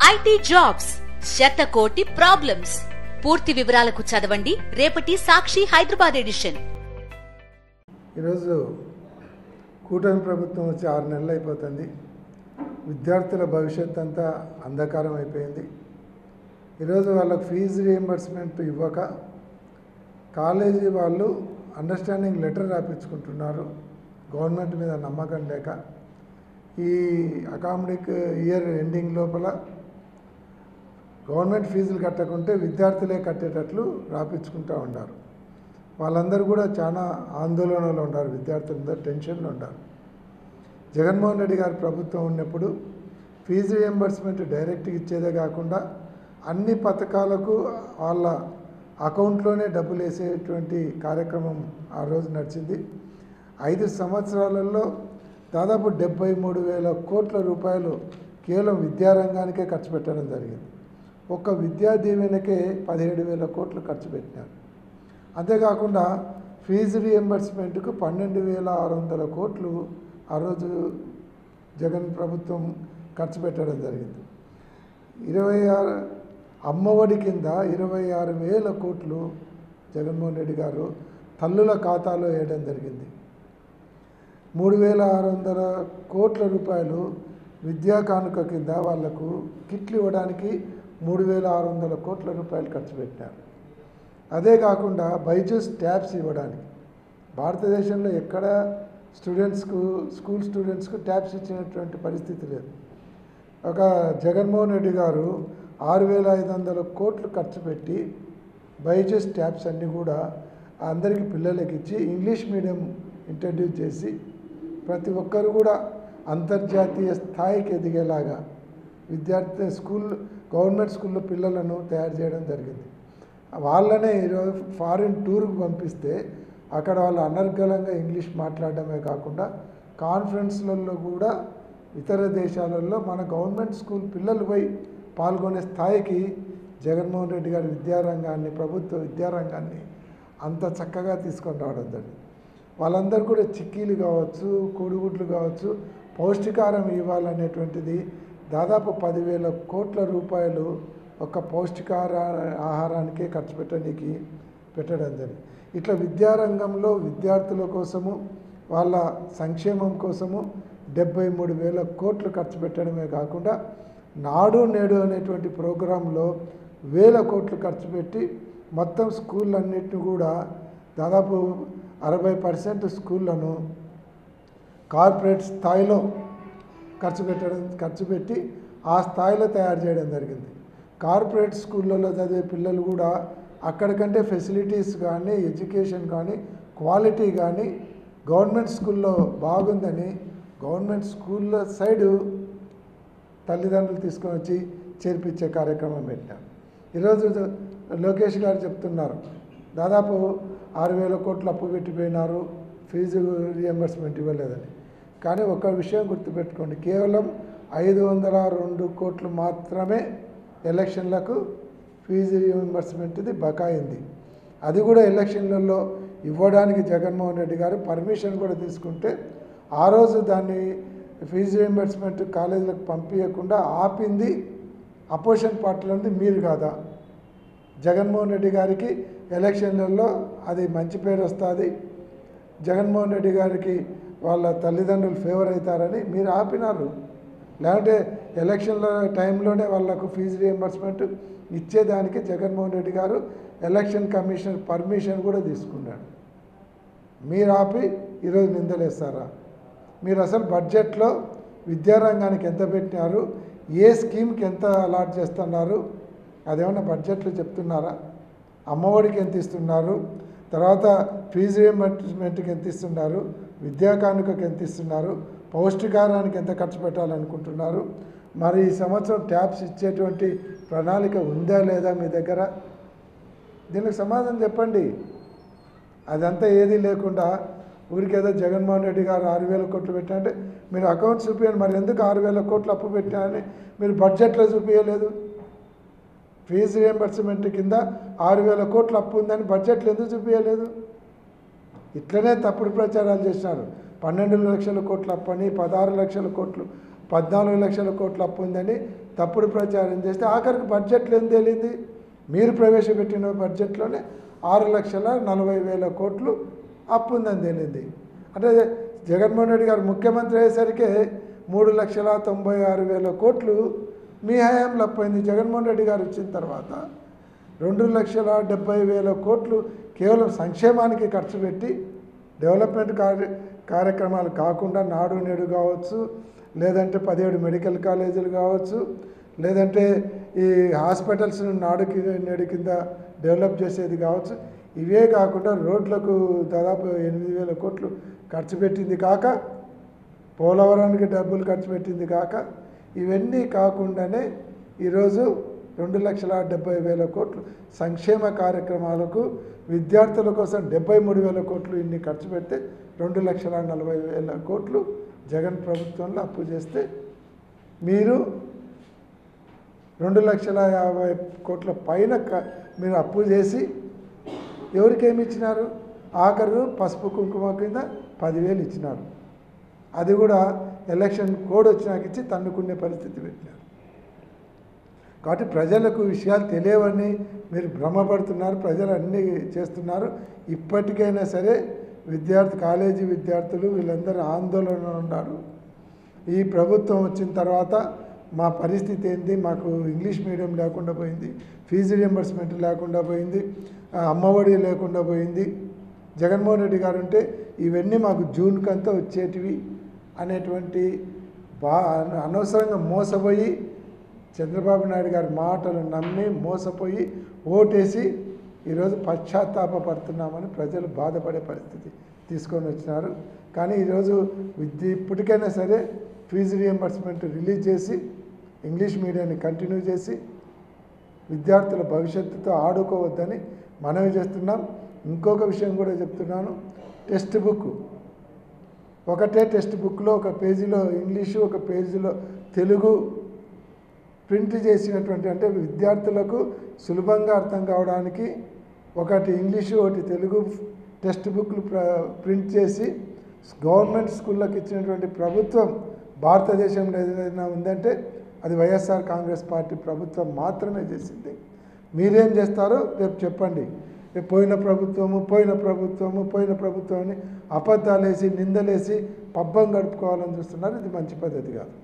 IT jobs శతకోటి problems పూర్తి వివరాలకు చదవండి రేపటి సాక్షి హైదరాబాద్ ఎడిషన్ ఈరోజు కూటమి ప్రభుత్వం వచ్చి ఆరు నెలలు అయిపోతుంది విద్యార్థుల భవిష్యత్ అంతా అంధకారం అయిపోయింది ఈరోజు వాళ్ళకి ఫీజు రియంబర్స్మెంట్ ఇవ్వక కాలేజీ వాళ్ళు అండర్స్టాండింగ్ లెటర్ రాపించుకుంటున్నారు గవర్నమెంట్ మీద నమ్మకం లేక ఈ అకామిడిక్ ఇయర్ ఎండింగ్ లోపల గవర్నమెంట్ ఫీజులు కట్టకుంటే విద్యార్థులే కట్టేటట్లు రాపించుకుంటూ ఉన్నారు వాళ్ళందరూ కూడా చాలా ఆందోళనలో ఉన్నారు విద్యార్థులందరూ టెన్షన్లో ఉన్నారు జగన్మోహన్ రెడ్డి గారి ప్రభుత్వం ఉన్నప్పుడు ఫీజు రియంబర్స్మెంట్ డైరెక్ట్గా ఇచ్చేదే కాకుండా అన్ని పథకాలకు వాళ్ళ అకౌంట్లోనే డబ్బులు వేసేటువంటి కార్యక్రమం ఆ రోజు నడిచింది ఐదు సంవత్సరాలలో దాదాపు డెబ్బై మూడు వేల కోట్ల రూపాయలు కేవలం విద్యారంగానికే ఖర్చు పెట్టడం జరిగింది ఒక్క విద్యా దీవెనకే పదిహేడు వేల కోట్లు ఖర్చు పెట్టినారు అంతేకాకుండా ఫీజు రియంబర్స్మెంట్కు పన్నెండు వేల ఆరు వందల కోట్లు ఆ రోజు జగన్ ప్రభుత్వం ఖర్చు పెట్టడం జరిగింది ఇరవై ఆరు అమ్మఒడి కింద ఇరవై ఆరు వేల కోట్లు జగన్మోహన్ రెడ్డి గారు తల్లుల ఖాతాలో వేయడం జరిగింది మూడు వేల ఆరు వందల కోట్ల రూపాయలు విద్యా కానుక కింద వాళ్లకు కిట్లు ఇవ్వడానికి మూడు వేల ఆరు వందల కోట్ల రూపాయలు ఖర్చు పెట్టారు అదే కాకుండా బైజూస్ ట్యాబ్స్ ఇవ్వడానికి భారతదేశంలో ఎక్కడ స్టూడెంట్స్కు స్కూల్ స్టూడెంట్స్కు ట్యాబ్స్ ఇచ్చినటువంటి పరిస్థితి లేదు ఒక జగన్మోహన్ రెడ్డి గారు ఆరు వేల ఐదు వందల కోట్లు ఖర్చు పెట్టి బైజూస్ ట్యాబ్స్ అన్నీ కూడా అందరికీ పిల్లలకి ఇచ్చి ఇంగ్లీష్ మీడియం ఇంట్రడ్యూస్ చేసి ప్రతి ఒక్కరు కూడా అంతర్జాతీయ స్థాయికి ఎదిగేలాగా విద్యార్థి స్కూల్ గవర్నమెంట్ స్కూల్లో పిల్లలను తయారు చేయడం జరిగింది వాళ్ళనే ఈరోజు ఫారిన్ టూర్కి పంపిస్తే అక్కడ వాళ్ళు అనర్గళంగా ఇంగ్లీష్ మాట్లాడడమే కాకుండా కాన్ఫరెన్స్లలో కూడా ఇతర దేశాలలో మన గవర్నమెంట్ స్కూల్ పిల్లలు పోయి పాల్గొనే స్థాయికి జగన్మోహన్ రెడ్డి గారి విద్యారంగాన్ని ప్రభుత్వ విద్యారంగాన్ని అంత చక్కగా తీసుకొని రావడం జరిగింది వాళ్ళందరూ కూడా చిక్కీలు కావచ్చు కోడిగుడ్లు కావచ్చు పౌష్టికారం ఇవ్వాలనేటువంటిది దాదాపు పదివేల కోట్ల రూపాయలు ఒక పౌష్టికార ఆహారానికే ఖర్చు పెట్టడానికి పెట్టడం జరిగింది ఇట్లా విద్యారంగంలో విద్యార్థుల కోసము వాళ్ళ సంక్షేమం కోసము డెబ్బై మూడు వేల కోట్లు ఖర్చు పెట్టడమే కాకుండా నాడు నేడు అనేటువంటి ప్రోగ్రాంలో వేల కోట్లు ఖర్చు పెట్టి మొత్తం స్కూళ్ళన్నిటిని కూడా దాదాపు అరవై పర్సెంట్ స్కూళ్ళను కార్పొరేట్ స్థాయిలో ఖర్చు పెట్టడం ఖర్చు పెట్టి ఆ స్థాయిలో తయారు చేయడం జరిగింది కార్పొరేట్ స్కూళ్ళలో చదివే పిల్లలు కూడా అక్కడికంటే ఫెసిలిటీస్ కానీ ఎడ్యుకేషన్ కానీ క్వాలిటీ కానీ గవర్నమెంట్ స్కూల్లో బాగుందని గవర్నమెంట్ స్కూళ్ళ సైడు తల్లిదండ్రులు తీసుకొని వచ్చి చేర్పించే కార్యక్రమం పెట్టాం ఈరోజు లోకేష్ గారు చెప్తున్నారు దాదాపు ఆరు వేల కోట్లు అప్పు పెట్టిపోయినారు ఫీజు రియంబర్స్మెంట్ ఇవ్వలేదని కానీ ఒక విషయం గుర్తుపెట్టుకోండి కేవలం ఐదు వందల రెండు కోట్లు మాత్రమే ఎలక్షన్లకు ఫీజు రియంబర్స్మెంట్ది బకాయింది అది కూడా ఎలక్షన్లలో ఇవ్వడానికి జగన్మోహన్ రెడ్డి గారు పర్మిషన్ కూడా తీసుకుంటే ఆ రోజు దాన్ని ఫీజు రియంబర్స్మెంట్ కాలేజీలకు పంపించకుండా ఆపింది అపోజిషన్ పార్టీలో ఉంది మీరు కాదా జగన్మోహన్ రెడ్డి గారికి ఎలక్షన్లలో అది మంచి పేరు వస్తుంది జగన్మోహన్ రెడ్డి గారికి వాళ్ళ తల్లిదండ్రులు ఫేవర్ అవుతారని మీరు ఆపినారు లేదంటే ఎలక్షన్ల టైంలోనే వాళ్ళకు ఫీజు రియంబర్స్మెంట్ ఇచ్చేదానికి జగన్మోహన్ రెడ్డి గారు ఎలక్షన్ కమిషనర్ పర్మిషన్ కూడా తీసుకున్నాడు మీరు ఆపి ఈరోజు నిందలేస్తారా మీరు అసలు బడ్జెట్లో విద్యారంగానికి ఎంత పెట్టినారు ఏ స్కీమ్కి ఎంత అలాట్ చేస్తున్నారు అదేమన్నా బడ్జెట్లో చెప్తున్నారా అమ్మఒడికి ఎంత ఇస్తున్నారు తర్వాత ఫీజు రియంబర్స్మెంట్కి ఎంత ఇస్తున్నారు విద్యా కానుకకి ఎంత ఇస్తున్నారు పౌష్టికారానికి ఎంత ఖర్చు పెట్టాలనుకుంటున్నారు మరి ఈ సంవత్సరం ట్యాబ్స్ ఇచ్చేటువంటి ప్రణాళిక ఉందా లేదా మీ దగ్గర దీనికి సమాధానం చెప్పండి అదంతా ఏదీ లేకుండా ఊరికేదో జగన్మోహన్ రెడ్డి గారు ఆరు వేల కోట్లు పెట్టారంటే మీరు అకౌంట్ చూపించండి మరి ఎందుకు ఆరు వేల కోట్లు అప్పు పెట్టారని మీరు బడ్జెట్లో చూపించలేదు ఫీజు రియంబర్స్మెంట్ కింద ఆరు వేల కోట్లు అప్పు ఉందని బడ్జెట్లో ఎందుకు చూపించలేదు ఇట్లనే తప్పుడు ప్రచారాలు చేసినారు పన్నెండు లక్షల కోట్ల అప్పని పదహారు లక్షల కోట్లు పద్నాలుగు లక్షల కోట్ల అప్పు ఉందని తప్పుడు ప్రచారం చేస్తే ఆఖరికి బడ్జెట్లో ఏం తేలింది మీరు ప్రవేశపెట్టిన బడ్జెట్లోనే ఆరు లక్షల నలభై వేల కోట్లు అప్పు ఉందని తేలింది అంటే జగన్మోహన్ రెడ్డి గారు ముఖ్యమంత్రి అయ్యేసరికి మూడు లక్షల తొంభై ఆరు వేల కోట్లు మీ హయాంలో అప్పైంది జగన్మోహన్ రెడ్డి గారు వచ్చిన తర్వాత రెండు లక్షల డెబ్బై వేల కోట్లు కేవలం సంక్షేమానికి ఖర్చు పెట్టి డెవలప్మెంట్ కార్య కార్యక్రమాలు కాకుండా నాడు నేడు కావచ్చు లేదంటే పదిహేడు మెడికల్ కాలేజీలు కావచ్చు లేదంటే ఈ హాస్పిటల్స్ నాడుకి నేడు కింద డెవలప్ చేసేది కావచ్చు ఇవే కాకుండా రోడ్లకు దాదాపు ఎనిమిది వేల కోట్లు ఖర్చు పెట్టింది కాక పోలవరానికి డబ్బులు ఖర్చు పెట్టింది కాక ఇవన్నీ కాకుండానే ఈరోజు రెండు లక్షల డెబ్బై వేల కోట్లు సంక్షేమ కార్యక్రమాలకు విద్యార్థుల కోసం డెబ్బై మూడు వేల కోట్లు ఇన్ని ఖర్చు పెడితే రెండు లక్షల నలభై వేల కోట్లు జగన్ ప్రభుత్వంలో అప్పు చేస్తే మీరు రెండు లక్షల యాభై కోట్ల పైన క- మీరు అప్పు చేసి ఎవరికి ఏమి ఇచ్చినారు ఆఖరు పసుపు కుంకుమ కింద పదివేలు ఇచ్చినారు అది కూడా ఎలక్షన్ కోడ్ వచ్చినాక ఇచ్చి తన్నుకునే పరిస్థితి పెట్టినారు కాబట్టి ప్రజలకు విషయాలు తెలియవని మీరు భ్రమపడుతున్నారు ప్రజలు అన్నీ చేస్తున్నారు ఇప్పటికైనా సరే విద్యార్థి కాలేజీ విద్యార్థులు వీళ్ళందరూ ఆందోళన ఉన్నారు ఈ ప్రభుత్వం వచ్చిన తర్వాత మా పరిస్థితి ఏంటి మాకు ఇంగ్లీష్ మీడియం లేకుండా పోయింది ఫీజు రియంబర్స్మెంట్ లేకుండా పోయింది ఆ, అమ్మఒడి లేకుండా పోయింది జగన్మోహన్ రెడ్డి గారు ఉంటే ఇవన్నీ మాకు జూన్కంతా వచ్చేటివి అనేటువంటి బా అనవసరంగా మోసపోయి చంద్రబాబు నాయుడు గారి మాటలు నమ్మి మోసపోయి ఓటేసి ఈరోజు పశ్చాత్తాపడుతున్నామని ప్రజలు బాధపడే పరిస్థితి తీసుకొని వచ్చినారు కానీ ఈరోజు విద్య ఇప్పటికైనా సరే ఫీజు రియంబర్స్మెంట్ రిలీజ్ చేసి ఇంగ్లీష్ మీడియాన్ని కంటిన్యూ చేసి విద్యార్థుల భవిష్యత్తుతో ఆడుకోవద్దని మనవి చేస్తున్నాం ఇంకొక విషయం కూడా చెప్తున్నాను టెక్స్ట్ బుక్ ఒకటే టెక్స్ట్ బుక్లో ఒక పేజీలో ఇంగ్లీషు ఒక పేజీలో తెలుగు ప్రింట్ చేసినటువంటి అంటే విద్యార్థులకు సులభంగా అర్థం కావడానికి ఒకటి ఇంగ్లీషు ఒకటి తెలుగు టెక్స్ట్ బుక్లు ప్ర ప్రింట్ చేసి గవర్నమెంట్ స్కూళ్ళకి ఇచ్చినటువంటి ప్రభుత్వం భారతదేశంలో ఏదైనా ఉందంటే అది వైఎస్ఆర్ కాంగ్రెస్ పార్టీ ప్రభుత్వం మాత్రమే చేసింది మీరేం చేస్తారో రేపు చెప్పండి రేపు పోయిన ప్రభుత్వము పోయిన ప్రభుత్వము పోయిన ప్రభుత్వం అని అబద్ధాలేసి నిందలేసి పబ్బం గడుపుకోవాలని చూస్తున్నారు ఇది మంచి పద్ధతి కాదు